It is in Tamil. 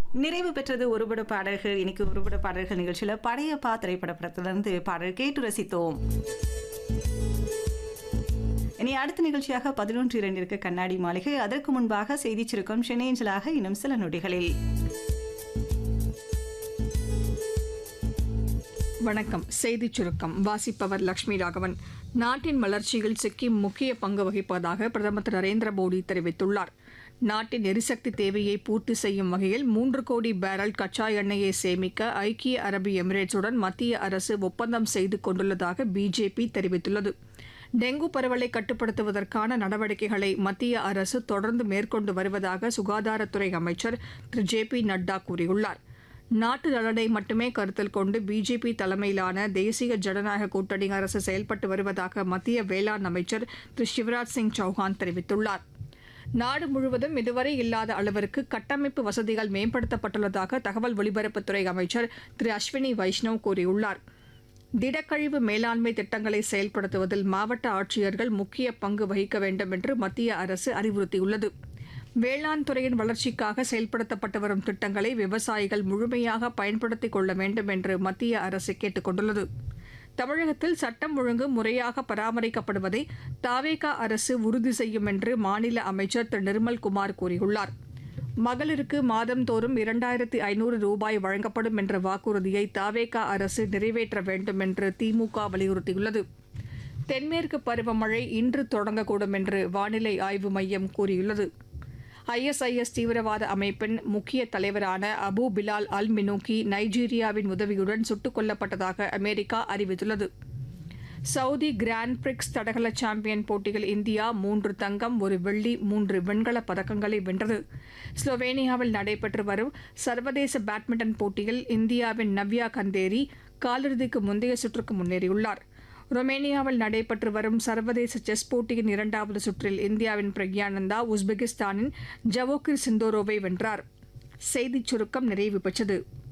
நிறைவு பெற்றது ஒருபட பாடல்கள் இன்னைக்கு ஒருபட பாடல்கள் நிகழ்ச்சியில படையப்பா திரைப்பட படத்திலிருந்து பாடல் கேட்டு ரசித்தோம் இனி அடுத்த நிகழ்ச்சியாக பதினொன்று இரண்டிற்கு கண்ணாடி மாளிகை அதற்கு முன்பாக செய்தி சுருக்கம் சென்னையஞ்சலாக இன்னும் சில நொடிகளில் வணக்கம் செய்திச் சுருக்கம் வாசிப்பவர் லட்சுமி ராகவன் நாட்டின் வளர்ச்சியில் சிக்கிம் முக்கிய பங்கு வகிப்பதாக பிரதமர் திரு நரேந்திர மோடி தெரிவித்துள்ளார் நாட்டின் எரிசக்தி தேவையை பூர்த்தி செய்யும் வகையில் மூன்று கோடி பேரல் கச்சா எண்ணெயை சேமிக்க ஐக்கிய அரபு எமிரேட்ஸுடன் மத்திய அரசு ஒப்பந்தம் செய்து கொண்டுள்ளதாக பிஜேபி தெரிவித்துள்ளது டெங்கு பரவலை கட்டுப்படுத்துவதற்கான நடவடிக்கைகளை மத்திய அரசு தொடர்ந்து மேற்கொண்டு வருவதாக சுகாதாரத்துறை அமைச்சர் திரு ஜே பி நட்டா கூறியுள்ளார் நாட்டு நலனை மட்டுமே கருத்தில் கொண்டு பிஜேபி தலைமையிலான தேசிய ஜனநாயக கூட்டணி அரசு செயல்பட்டு வருவதாக மத்திய வேளாண் அமைச்சர் திரு சிவராஜ் சிங் சௌஹான் தெரிவித்துள்ளார் நாடு முழுவதும் இதுவரை இல்லாத அளவிற்கு கட்டமைப்பு வசதிகள் மேம்படுத்தப்பட்டுள்ளதாக தகவல் ஒலிபரப்புத்துறை அமைச்சர் திரு அஸ்வினி வைஷ்ணவ் கூறியுள்ளார் திடக்கழிவு மேலாண்மை திட்டங்களை செயல்படுத்துவதில் மாவட்ட ஆட்சியர்கள் முக்கிய பங்கு வகிக்க வேண்டும் என்று மத்திய அரசு அறிவுறுத்தியுள்ளது வேளாண் துறையின் வளர்ச்சிக்காக செயல்படுத்தப்பட்டு வரும் திட்டங்களை விவசாயிகள் முழுமையாக பயன்படுத்திக் கொள்ள வேண்டும் என்று மத்திய அரசு கேட்டுக் கொண்டுள்ளது தமிழகத்தில் சட்டம் ஒழுங்கு முறையாக பராமரிக்கப்படுவதை தாவேகா அரசு உறுதி செய்யும் என்று மாநில அமைச்சர் திரு நிர்மல்குமார் கூறியுள்ளார் மகளிருக்கு மாதந்தோறும் இரண்டாயிரத்தி ஐநூறு ரூபாய் வழங்கப்படும் என்ற வாக்குறுதியை தாவேகா அரசு நிறைவேற்ற வேண்டும் என்று திமுக வலியுறுத்தியுள்ளது தென்மேற்கு பருவமழை இன்று தொடங்கக்கூடும் என்று வானிலை ஆய்வு மையம் கூறியுள்ளது ஐஎஸ்ஐஎஸ் தீவிரவாத அமைப்பின் முக்கிய தலைவரான அபு பிலால் அல் மினூக்கி நைஜீரியாவின் உதவியுடன் சுட்டுக் கொல்லப்பட்டதாக அமெரிக்கா அறிவித்துள்ளது சவுதி கிராண்ட் பிரிக்ஸ் தடகள சாம்பியன் போட்டியில் இந்தியா மூன்று தங்கம் ஒரு வெள்ளி மூன்று வெண்கலப் பதக்கங்களை வென்றது ஸ்லோவேனியாவில் நடைபெற்று வரும் சர்வதேச பேட்மிண்டன் போட்டியில் இந்தியாவின் நவ்யா கந்தேரி காலிறுதிக்கு முந்தைய சுற்றுக்கு முன்னேறியுள்ளார் ரொமேனியாவில் நடைபெற்று வரும் சர்வதேச செஸ் போட்டியின் இரண்டாவது சுற்றில் இந்தியாவின் பிரக்யானந்தா உஸ்பெகிஸ்தானின் ஜவோகிர் சிந்தோரோவை வென்றார் செய்திச் சுருக்கம் நிறைவு பெற்றது